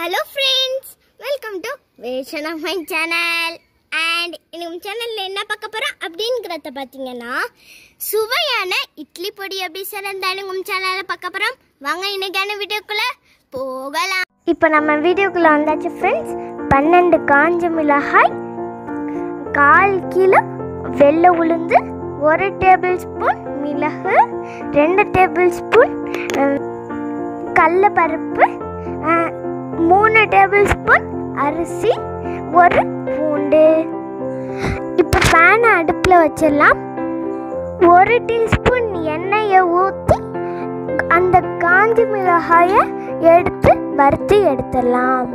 hello friends welcome to version of my channel and இன்னும் சேனலில் என்ன பார்க்க போகிறோம் அப்படிங்கிறத பார்த்தீங்கன்னா சுவையான இட்லி பொடி எப்படி சிறந்தாலும் உங்கள் சேனலில் பார்க்க போகிறோம் வாங்க இன்னைக்கான வீடியோக்குள்ளே போகலாம் இப்போ நம்ம வீடியோக்குள்ளே வந்தாச்சு ஃப்ரெண்ட்ஸ் பன்னெண்டு காஞ்ச மிளகாய் கால் கிலோ வெள்ளை உளுந்து ஒரு டேபிள் ஸ்பூன் மிளகு ரெண்டு டேபிள் ஸ்பூன் கடலப்பருப்பு அஹ், மூணு டேபிள் ஸ்பூன் அரிசி ஒரு பூண்டு இப்போ பேனை அடுப்பில் வச்சிடலாம் ஒரு டீஸ்பூன் எண்ணெயை ஊற்றி அந்த காஞ்சி மிளகாயை எடுத்து வறுத்து எடுத்துடலாம்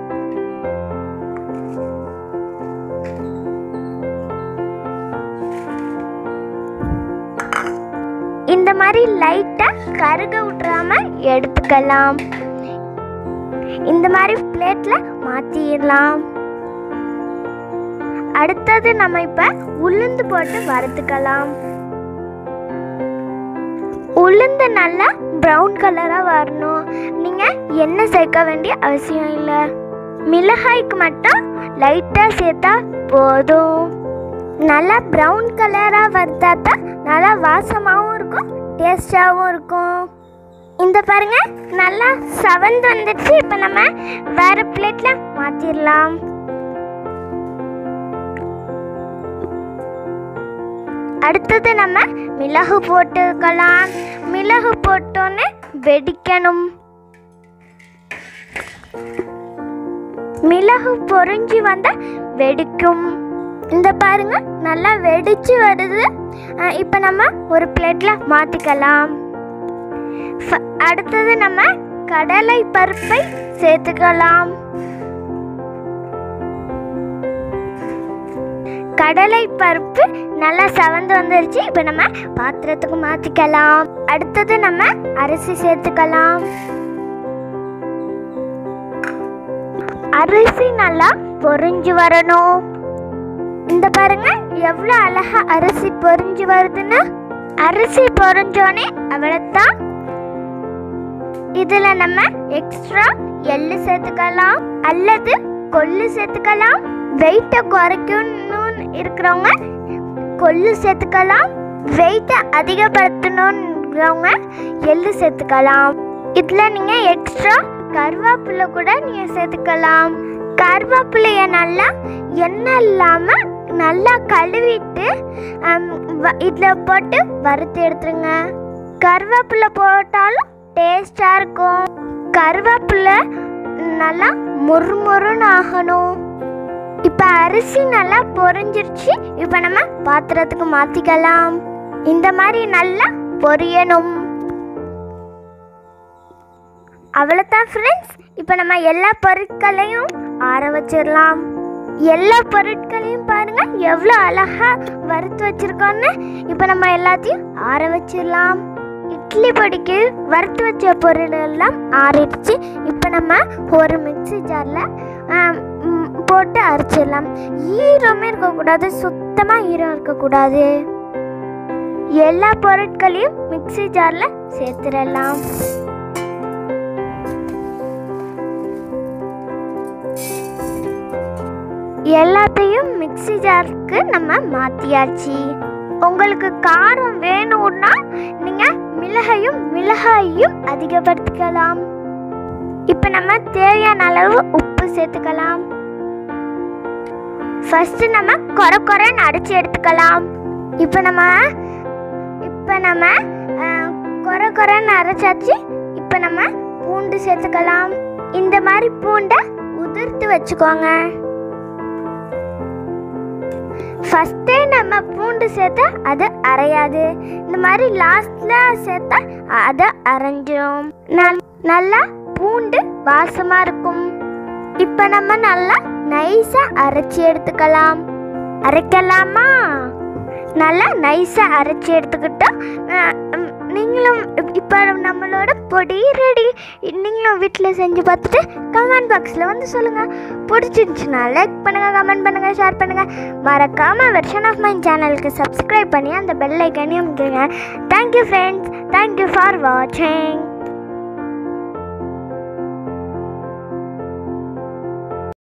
இந்த மாதிரி லைட்டாக கருக விட்டுறாம எடுத்துக்கலாம் இந்த மாதிரி பிளேட்டில் மாற்றிடலாம் அடுத்தது நம்ம இப்போ உளுந்து போட்டு வறுத்துக்கலாம் உளுந்து நல்லா ப்ரௌன் கலராக வரணும் நீங்கள் எண்ணெய் சேர்க்க வேண்டிய அவசியம் இல்லை மிளகாய்க்கு மட்டும் லைட்டாக சேர்த்தா போதும் நல்லா ப்ரௌன் கலராக வறுத்தா தான் நல்லா வாசமாகவும் இருக்கும் டேஸ்டாகவும் இருக்கும் இந்த பாருங்க நல்லா செவந்து வந்துடுச்சு இப்போ நம்ம வேற பிளேட்ல மாத்திரலாம் அடுத்தது நம்ம மிளகு போட்டுக்கலாம் மிளகு போட்டோன்னே வெடிக்கணும் மிளகு பொறிஞ்சி வந்த வெடிக்கும் இந்த பாருங்க நல்லா வெடிச்சு வருது அஹ் இப்போ நம்ம ஒரு பிளேட்ல மாத்திக்கலாம் ஃப- அடுத்தது நம்ம கடலை பருப்பை சேர்த்துக்கலாம் கடலை பருப்பு நல்லா செவந்து வந்துருச்சு இப்போ நம்ம பாத்திரத்துக்கு மாத்திக்கலாம் அடுத்தது நம்ம அரிசி சேர்த்துக்கலாம் அரிசி நல்லா பொரிஞ்சு வரணும் இந்த பாருங்க எவ்வளோ அழகா அரிசி பொரிஞ்சு வருதுன்னு அரிசி பொரிஞ்சோனே அவ்வளோதான் இதுல நம்ம எக்ஸ்ட்ரா எள்ளு சேர்த்துக்கலாம் அல்லது கொள்ளு சேர்த்துக்கலாம் வெயிட்டை குறைக்கணும்னு இருக்கிறவங்க கொள்ளு சேர்த்துக்கலாம் வெயிட்டை அதிகப்படுத்தணுங்கிறவங்க எள்ளு சேர்த்துக்கலாம் இதுல நீங்க எக்ஸ்ட்ரா கருவேப்பிலை கூட நீங்க சேர்த்துக்கலாம் கருவேப்பிலைய நல்லா எண்ணெய் இல்லாம நல்லா கழுவிட்டு ஹம், வ- இதுல போட்டு வறுத்து எடுத்துருங்க கருவேப்பிலை போட்டாலும் டேஸ்டாக இருக்கும் கருவேப்பிலை நல்லா முறுமுறுன்னு ஆகணும் இப்போ அரிசி நல்லா பொரிஞ்சிருச்சு இப்போ நம்ம பாத்திரத்துக்கு மாற்றிக்கலாம் இந்த மாதிரி நல்லா பொரியணும் அவ்வளோதான் ஃப்ரெண்ட்ஸ் இப்போ நம்ம எல்லா பொருட்களையும் ஆற வச்சிடலாம் எல்லா பொருட்களையும் பாருங்க எவ்வளோ அழகா வறுத்து வச்சிருக்கோன்னு இப்போ நம்ம எல்லாத்தையும் ஆற வச்சிடலாம் இட்லி பொடிக்கு வறுத்து வச்ச பொருள் எல்லாம் ஆறிடுச்சு இப்போ நம்ம ஒரு மிக்ஸி ஜாரில் போட்டு அரைச்சிடலாம் ஈரமே இருக்கக்கூடாது சுத்தமாக ஈரம் இருக்கக்கூடாது எல்லா பொருட்களையும் மிக்ஸி ஜாரில் சேர்த்துடலாம் எல்லாத்தையும் மிக்ஸி ஜாருக்கு நம்ம மாற்றியாச்சு உங்களுக்கு காரம் வேணும்னா நீங்கள் மிளகையும் மிளகாயும் அதிகப்படுத்திக்கலாம் இப்போ நம்ம தேவையான அளவு உப்பு சேர்த்துக்கலாம் ஃபர்ஸ்ட் நம்ம கொர கொரன்னு அடிச்சு எடுத்துக்கலாம் இப்போ நம்ம இப்போ நம்ம அஹ், கொர கொரன்னு அரைச்சாச்சு இப்போ நம்ம பூண்டு சேர்த்துக்கலாம் இந்த மாதிரி பூண்டை உதிர்த்து வச்சுக்கோங்க ஃபஸ்ட்டே நம்ம பூண்டு சேர்த்தா அது அரையாது இந்த மாதிரி லாஸ்ட்ல சேர்த்தா அது அரைஞ்சிரும் நல்- நல்லா பூண்டு வாசமா இருக்கும் இப்போ நம்ம நல்லா நைஸா அரைச்சி எடுத்துக்கலாம் அரைக்கலாமா நல்லா நைஸா அரைச்சி எடுத்துக்கிட்டோம் அஹ், உம், நீங்களும் இப்- இப்போ நம்மளோட பொடி ரெடி நீங்களும் வீட்டில் செஞ்சு பார்த்துட்டு கமெண்ட் பாக்ஸில் வந்து சொல்லுங்கள் பிடிச்சிருந்துச்சுன்னா லைக் பண்ணுங்கள் கமெண்ட் பண்ணுங்கள் ஷேர் பண்ணுங்கள் மறக்காமல் வெர்ஷன் ஆஃப் மை சேனலுக்கு சப்ஸ்கிரைப் பண்ணி அந்த பெல் ஐக்கனையும் அமைக்கிறீங்க தேங்க்யூ ஃப்ரெண்ட்ஸ் தேங்க்யூ ஃபார் வாட்சிங்